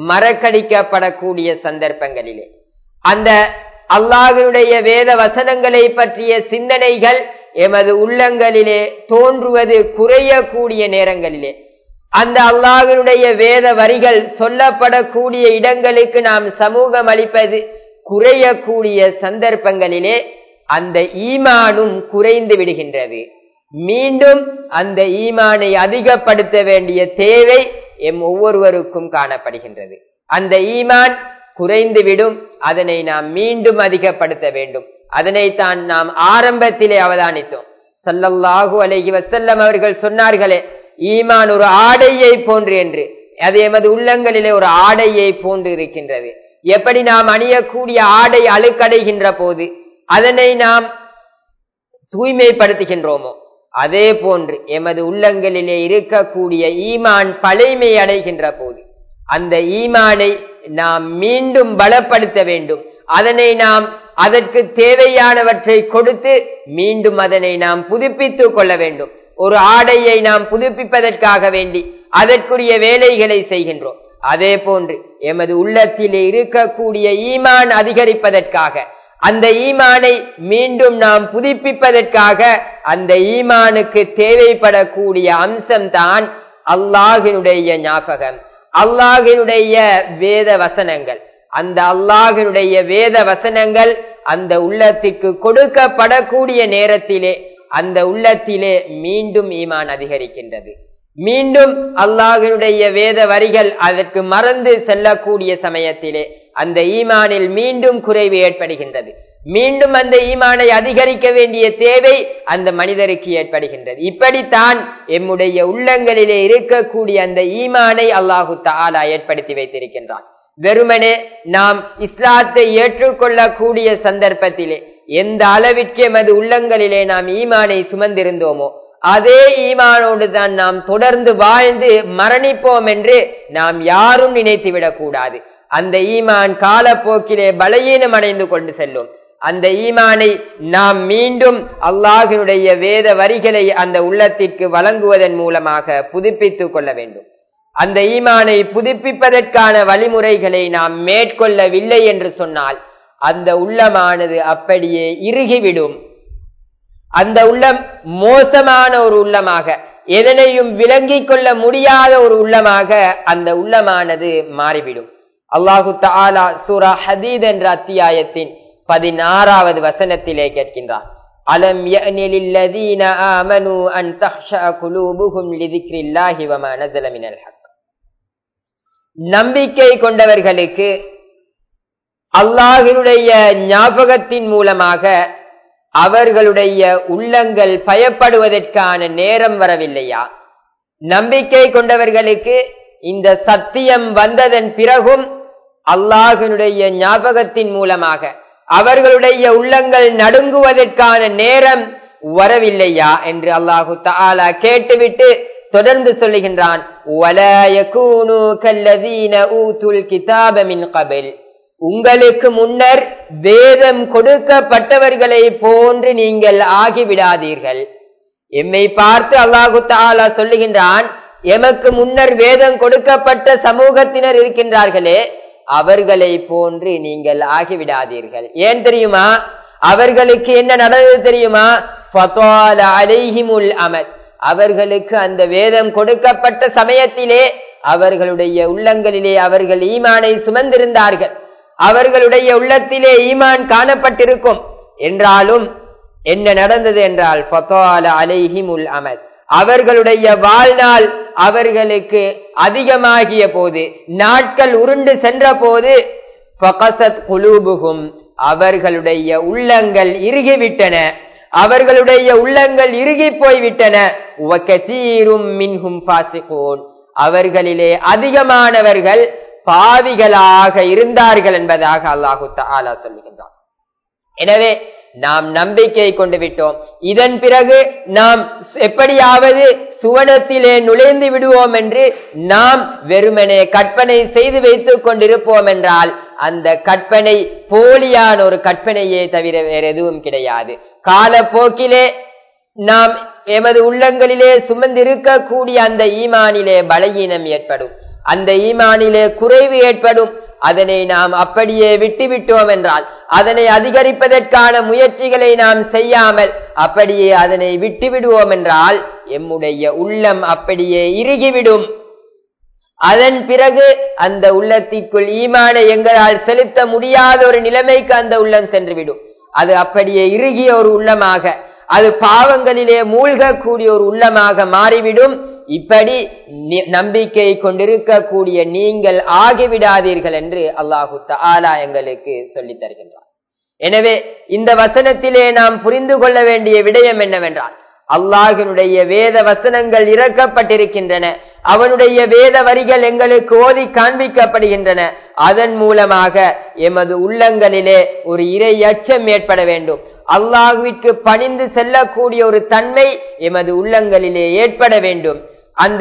மறக்கடிக்கப்படக்கூடிய சந்தர்ப்பங்களிலே அந்த அல்லாஹினுடைய வேத வசனங்களை பற்றிய சிந்தனைகள் எமது உள்ளங்களிலே தோன்றுவது குறையக்கூடிய நேரங்களிலே அந்த அல்லாஹினுடைய வேத வரிகள் சொல்லப்படக்கூடிய இடங்களுக்கு நாம் சமூகம் அளிப்பது குறையக்கூடிய சந்தர்ப்பங்களிலே அந்த ஈமானும் குறைந்து விடுகின்றது மீண்டும் அந்த ஈமானை அதிகப்படுத்த வேண்டிய தேவை எம் ஒவ்வொருவருக்கும் காணப்படுகின்றது அந்த ஈமான் குறைந்துவிடும் அதனை நாம் மீண்டும் அதிகப்படுத்த வேண்டும் அதனைத்தான் நாம் ஆரம்பத்திலே அவதானித்தோம் சல்லல்லாஹு அலைஹி வசல்லம் அவர்கள் சொன்னார்களே ஈமான் ஒரு ஆடையை போன்று என்று அது எமது உள்ளங்களிலே ஒரு ஆடையை போன்று இருக்கின்றது எப்படி நாம் அணியக்கூடிய ஆடை அழுக்கடைகின்ற போது அதனை நாம் தூய்மைப்படுத்துகின்றோமோ அதே போன்று எமது உள்ளங்களிலே இருக்கக்கூடிய ஈமான் பழைமை அடைகின்ற போது அந்த ஈமானை நாம் மீண்டும் பலப்படுத்த வேண்டும் அதனை நாம் அதற்கு தேவையானவற்றை கொடுத்து மீண்டும் அதனை நாம் புதுப்பித்துக் கொள்ள வேண்டும் ஒரு ஆடையை நாம் புதுப்பிப்பதற்காக வேண்டி அதற்குரிய வேலைகளை செய்கின்றோம் அதே போன்று எமது உள்ளத்திலே இருக்கக்கூடிய ஈமான் அதிகரிப்பதற்காக அந்த ஈமானை மீண்டும் நாம் புதுப்பிப்பதற்காக அந்த ஈமானுக்கு தேவைப்படக்கூடிய அம்சம்தான் அல்லாஹினுடைய ஞாபகம் அல்லாஹினுடைய வேத வசனங்கள் அந்த அல்லாஹினுடைய வேத வசனங்கள் அந்த உள்ளத்திற்கு கொடுக்கப்படக்கூடிய நேரத்திலே அந்த உள்ளத்திலே மீண்டும் ஈமான் அதிகரிக்கின்றது மீண்டும் அல்லாஹினுடைய வேத வரிகள் அதற்கு மறந்து செல்லக்கூடிய சமயத்திலே அந்த ஈமானில் மீண்டும் குறைவு ஏற்படுகின்றது மீண்டும் அந்த ஈமானை அதிகரிக்க வேண்டிய தேவை அந்த மனிதருக்கு ஏற்படுகின்றது இப்படித்தான் எம்முடைய உள்ளங்களிலே இருக்கக்கூடிய அந்த ஈமானை அல்லாஹு தாலா ஏற்படுத்தி வைத்திருக்கின்றான் வெறுமனே நாம் இஸ்லாத்தை ஏற்றுக்கொள்ளக்கூடிய சந்தர்ப்பத்திலே எந்த அளவிற்கு எமது உள்ளங்களிலே நாம் ஈமானை சுமந்திருந்தோமோ அதே ஈமானோடு தான் நாம் தொடர்ந்து வாழ்ந்து மரணிப்போம் என்று நாம் யாரும் நினைத்து விடக்கூடாது அந்த ஈமான் காலப்போக்கிலே பலகீனம் அடைந்து கொண்டு செல்லும் அந்த ஈமானை நாம் மீண்டும் அல்லாஹினுடைய வேத வரிகளை அந்த உள்ளத்திற்கு வழங்குவதன் மூலமாக புதுப்பித்துக் கொள்ள வேண்டும் அந்த ஈமானை புதுப்பிப்பதற்கான வழிமுறைகளை நாம் மேற்கொள்ளவில்லை என்று சொன்னால் அந்த உள்ளமானது அப்படியே இறுகிவிடும் அந்த உள்ளம் மோசமான ஒரு உள்ளமாக எதனையும் விளங்கிக் கொள்ள முடியாத ஒரு உள்ளமாக அந்த உள்ளமானது மாறிவிடும் அல்லாஹு தாலா சூரா ஹதீத் என்ற அத்தியாயத்தின் பதினாறாவது வசனத்திலே கேட்கின்றார் அலம் யஅனிலில்லதீன ஆமனு அன் தஹ்ஷா குலூபுஹும் லிதிக்ரில்லாஹி வமா நஸல மினல் ஹக் நம்பிக்கை கொண்டவர்களுக்கு அல்லாஹினுடைய ஞாபகத்தின் மூலமாக அவர்களுடைய உள்ளங்கள் பயப்படுவதற்கான நேரம் வரவில்லையா நம்பிக்கை கொண்டவர்களுக்கு இந்த சத்தியம் வந்ததன் பிறகும் அல்லாஹினுடைய ஞாபகத்தின் மூலமாக அவர்களுடைய உள்ளங்கள் நடுங்குவதற்கான நேரம் வரவில்லையா என்று அல்லாஹு தாலா கேட்டுவிட்டு தொடர்ந்து சொல்லுகின்றான் உங்களுக்கு முன்னர் வேதம் கொடுக்கப்பட்டவர்களை போன்று நீங்கள் ஆகிவிடாதீர்கள் எம்மை பார்த்து அல்லாஹு தாலா சொல்லுகின்றான் எமக்கு முன்னர் வேதம் கொடுக்கப்பட்ட சமூகத்தினர் இருக்கின்றார்களே அவர்களை போன்று நீங்கள் ஆகிவிடாதீர்கள் ஏன் தெரியுமா அவர்களுக்கு என்ன நடந்தது தெரியுமா அலைஹிமுல் அமத் அவர்களுக்கு அந்த வேதம் கொடுக்கப்பட்ட சமயத்திலே அவர்களுடைய உள்ளங்களிலே அவர்கள் ஈமானை சுமந்திருந்தார்கள் அவர்களுடைய உள்ளத்திலே ஈமான் காணப்பட்டிருக்கும் என்றாலும் என்ன நடந்தது என்றால் அலைஹிமுல் அமத் அவர்களுடைய வாழ்நாள் அவர்களுக்கு அதிகமாகிய போது நாட்கள் உருண்டு சென்ற போது குலூபுகும் அவர்களுடைய உள்ளங்கள் இறுகிவிட்டன அவர்களுடைய உள்ளங்கள் இறுகி போய்விட்டன மின்ஹும் பாசிகோன் அவர்களிலே அதிகமானவர்கள் பாவிகளாக இருந்தார்கள் என்பதாக அல்லாஹு தாலா சொல்லுகின்றான் எனவே நாம் நம்பிக்கை கொண்டு விட்டோம் இதன் பிறகு நாம் எப்படியாவது சுவனத்திலே நுழைந்து விடுவோம் என்று நாம் வெறுமனே கற்பனை செய்து வைத்துக் கொண்டிருப்போம் என்றால் அந்த கற்பனை போலியான ஒரு கற்பனையே தவிர வேற எதுவும் கிடையாது காலப்போக்கிலே நாம் எமது உள்ளங்களிலே சுமந்திருக்கக்கூடிய அந்த ஈமானிலே பலகீனம் ஏற்படும் அந்த ஈமானிலே குறைவு ஏற்படும் அதனை நாம் அப்படியே விட்டுவிட்டோம் என்றால் அதனை அதிகரிப்பதற்கான முயற்சிகளை நாம் செய்யாமல் அப்படியே அதனை விட்டுவிடுவோம் என்றால் எம்முடைய உள்ளம் அப்படியே இறுகிவிடும் அதன் பிறகு அந்த உள்ளத்திற்குள் ஈமானை எங்களால் செலுத்த முடியாத ஒரு நிலைமைக்கு அந்த உள்ளம் சென்றுவிடும் அது அப்படியே இறுகிய ஒரு உள்ளமாக அது பாவங்களிலே மூழ்கக்கூடிய ஒரு உள்ளமாக மாறிவிடும் இப்படி நம்பிக்கை கொண்டிருக்கக்கூடிய நீங்கள் ஆகிவிடாதீர்கள் என்று அல்லாஹு தாலா எங்களுக்கு சொல்லித் தருகின்றார் எனவே இந்த வசனத்திலே நாம் புரிந்து கொள்ள வேண்டிய விடயம் என்னவென்றால் அல்லாஹினுடைய வேத வசனங்கள் இறக்கப்பட்டிருக்கின்றன அவனுடைய வேத வரிகள் எங்களுக்கு ஓதி காண்பிக்கப்படுகின்றன அதன் மூலமாக எமது உள்ளங்களிலே ஒரு இறை அச்சம் ஏற்பட வேண்டும் அல்லாஹுவிற்கு பணிந்து செல்லக்கூடிய ஒரு தன்மை எமது உள்ளங்களிலே ஏற்பட வேண்டும் அந்த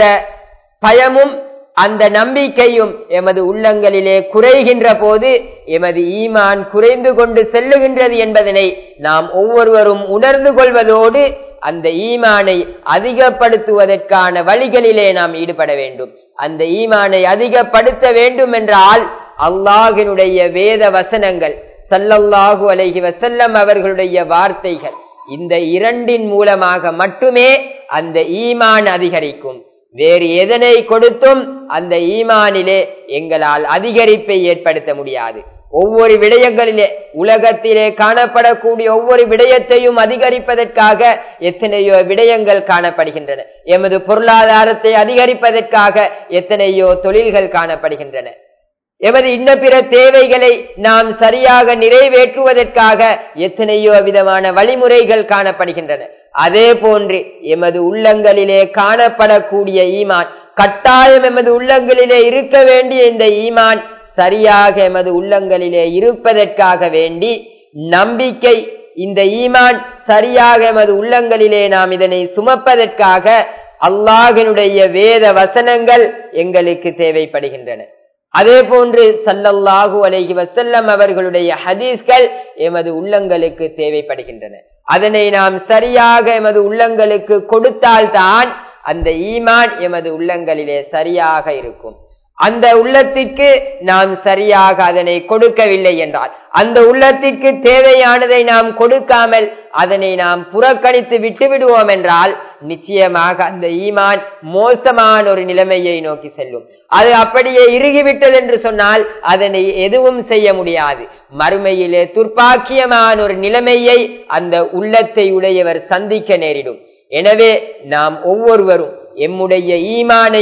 பயமும் அந்த நம்பிக்கையும் எமது உள்ளங்களிலே குறைகின்ற போது எமது ஈமான் குறைந்து கொண்டு செல்லுகின்றது என்பதனை நாம் ஒவ்வொருவரும் உணர்ந்து கொள்வதோடு அந்த ஈமானை அதிகப்படுத்துவதற்கான வழிகளிலே நாம் ஈடுபட வேண்டும் அந்த ஈமானை அதிகப்படுத்த வேண்டும் என்றால் அல்லாஹினுடைய வேத வசனங்கள் சல்லல்லாஹு அலைஹி வசல்லம் அவர்களுடைய வார்த்தைகள் இந்த இரண்டின் மூலமாக மட்டுமே அந்த ஈமான் அதிகரிக்கும் வேறு எதனை கொடுத்தும் அந்த ஈமானிலே எங்களால் அதிகரிப்பை ஏற்படுத்த முடியாது ஒவ்வொரு விடயங்களிலே உலகத்திலே காணப்படக்கூடிய ஒவ்வொரு விடயத்தையும் அதிகரிப்பதற்காக எத்தனையோ விடயங்கள் காணப்படுகின்றன எமது பொருளாதாரத்தை அதிகரிப்பதற்காக எத்தனையோ தொழில்கள் காணப்படுகின்றன எமது இன்ன பிற தேவைகளை நாம் சரியாக நிறைவேற்றுவதற்காக எத்தனையோ விதமான வழிமுறைகள் காணப்படுகின்றன அதே போன்று எமது உள்ளங்களிலே காணப்படக்கூடிய ஈமான் கட்டாயம் எமது உள்ளங்களிலே இருக்க வேண்டிய இந்த ஈமான் சரியாக எமது உள்ளங்களிலே இருப்பதற்காக வேண்டி நம்பிக்கை இந்த ஈமான் சரியாக எமது உள்ளங்களிலே நாம் இதனை சுமப்பதற்காக அல்லாஹினுடைய வேத வசனங்கள் எங்களுக்கு தேவைப்படுகின்றன அதே போன்று சல்லல்லாஹு அலைஹி வசல்லம் அவர்களுடைய ஹதீஸ்கள் எமது உள்ளங்களுக்கு தேவைப்படுகின்றன அதனை நாம் சரியாக எமது உள்ளங்களுக்கு கொடுத்தால்தான் அந்த ஈமான் எமது உள்ளங்களிலே சரியாக இருக்கும் அந்த உள்ளத்திற்கு நாம் சரியாக அதனை கொடுக்கவில்லை என்றால் அந்த உள்ளத்திற்கு தேவையானதை நாம் கொடுக்காமல் அதனை நாம் புறக்கணித்து விட்டுவிடுவோம் என்றால் நிச்சயமாக அந்த ஈமான் மோசமான ஒரு நிலைமையை நோக்கி செல்லும் அது அப்படியே இறுகிவிட்டது என்று சொன்னால் அதனை எதுவும் செய்ய முடியாது மறுமையிலே துர்ப்பாக்கியமான ஒரு நிலைமையை அந்த உள்ளத்தை உடையவர் சந்திக்க நேரிடும் எனவே நாம் ஒவ்வொருவரும் எம்முடைய ஈமானை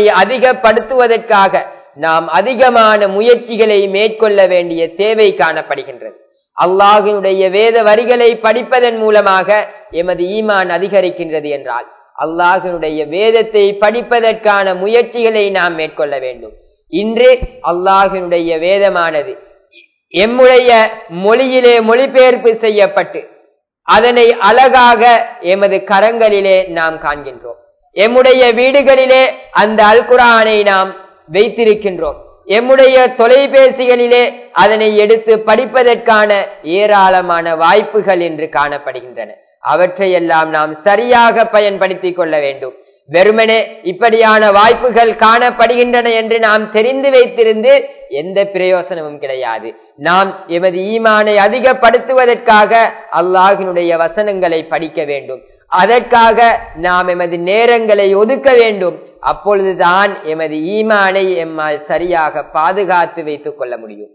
அதிகப்படுத்துவதற்காக நாம் அதிகமான முயற்சிகளை மேற்கொள்ள வேண்டிய தேவை காணப்படுகின்றது அல்லாஹினுடைய வேத வரிகளை படிப்பதன் மூலமாக எமது ஈமான் அதிகரிக்கின்றது என்றால் அல்லாஹினுடைய வேதத்தை படிப்பதற்கான முயற்சிகளை நாம் மேற்கொள்ள வேண்டும் இன்று அல்லாஹினுடைய வேதமானது எம்முடைய மொழியிலே மொழிபெயர்ப்பு செய்யப்பட்டு அதனை அழகாக எமது கரங்களிலே நாம் காண்கின்றோம் எம்முடைய வீடுகளிலே அந்த அல்குரானை நாம் வைத்திருக்கின்றோம் எம்முடைய தொலைபேசிகளிலே அதனை எடுத்து படிப்பதற்கான ஏராளமான வாய்ப்புகள் என்று காணப்படுகின்றன அவற்றையெல்லாம் நாம் சரியாக பயன்படுத்திக் கொள்ள வேண்டும் வெறுமனே இப்படியான வாய்ப்புகள் காணப்படுகின்றன என்று நாம் தெரிந்து வைத்திருந்து எந்த பிரயோசனமும் கிடையாது நாம் எமது ஈமானை அதிகப்படுத்துவதற்காக அல்லாஹினுடைய வசனங்களை படிக்க வேண்டும் அதற்காக நாம் எமது நேரங்களை ஒதுக்க வேண்டும் அப்பொழுதுதான் எமது ஈமானை எம்மால் சரியாக பாதுகாத்து வைத்துக் கொள்ள முடியும்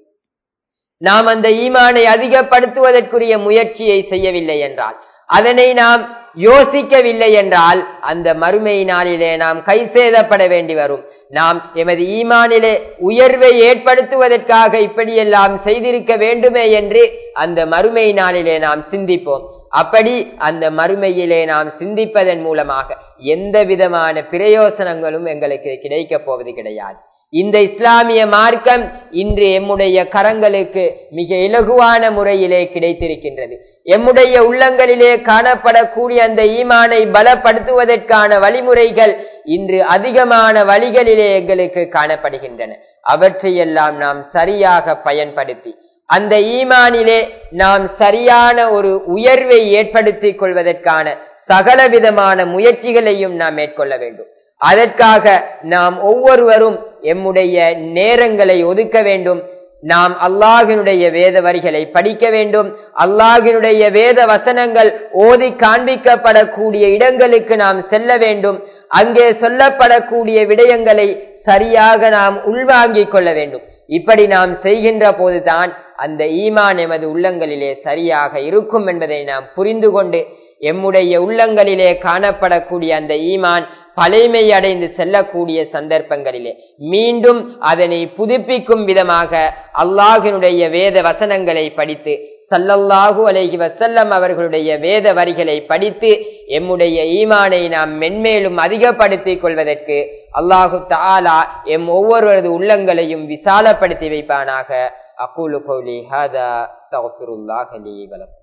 நாம் அந்த ஈமானை அதிகப்படுத்துவதற்குரிய முயற்சியை செய்யவில்லை என்றால் அதனை நாம் யோசிக்கவில்லை என்றால் அந்த மறுமை நாளிலே நாம் கை சேதப்பட வேண்டி வரும் நாம் எமது ஈமானிலே உயர்வை ஏற்படுத்துவதற்காக இப்படியெல்லாம் செய்திருக்க வேண்டுமே என்று அந்த மறுமை நாளிலே நாம் சிந்திப்போம் அப்படி அந்த மறுமையிலே நாம் சிந்திப்பதன் மூலமாக எந்த விதமான பிரயோசனங்களும் எங்களுக்கு கிடைக்கப் போவது கிடையாது இந்த இஸ்லாமிய மார்க்கம் இன்று எம்முடைய கரங்களுக்கு மிக இலகுவான முறையிலே கிடைத்திருக்கின்றது எம்முடைய உள்ளங்களிலே காணப்படக்கூடிய அந்த ஈமானை பலப்படுத்துவதற்கான வழிமுறைகள் இன்று அதிகமான வழிகளிலே எங்களுக்கு காணப்படுகின்றன அவற்றையெல்லாம் நாம் சரியாக பயன்படுத்தி அந்த ஈமானிலே நாம் சரியான ஒரு உயர்வை ஏற்படுத்திக் கொள்வதற்கான சகலவிதமான முயற்சிகளையும் நாம் மேற்கொள்ள வேண்டும் அதற்காக நாம் ஒவ்வொருவரும் எம்முடைய நேரங்களை ஒதுக்க வேண்டும் நாம் அல்லாஹினுடைய வேத வரிகளை படிக்க வேண்டும் அல்லாஹினுடைய வேத வசனங்கள் ஓதி காண்பிக்கப்படக்கூடிய இடங்களுக்கு நாம் செல்ல வேண்டும் அங்கே சொல்லப்படக்கூடிய விடயங்களை சரியாக நாம் உள்வாங்கிக் கொள்ள வேண்டும் இப்படி நாம் செய்கின்ற போதுதான் அந்த ஈமான் எமது உள்ளங்களிலே சரியாக இருக்கும் என்பதை நாம் புரிந்து கொண்டு எம்முடைய உள்ளங்களிலே காணப்படக்கூடிய அந்த ஈமான் பழைமை அடைந்து செல்லக்கூடிய சந்தர்ப்பங்களிலே மீண்டும் அதனை புதுப்பிக்கும் விதமாக அல்லாஹினுடைய வேத வசனங்களை படித்து சல்லல்லாஹு அலைஹி வசல்லம் அவர்களுடைய வேத வரிகளை படித்து எம்முடைய ஈமானை நாம் மென்மேலும் அதிகப்படுத்திக் கொள்வதற்கு அல்லாஹு தாலா எம் ஒவ்வொருவரது உள்ளங்களையும் விசாலப்படுத்தி வைப்பானாக அகூலு கௌலி ஹாதா அஸ்தக்ஃபிருல்லாஹ் லீ வலக்கும்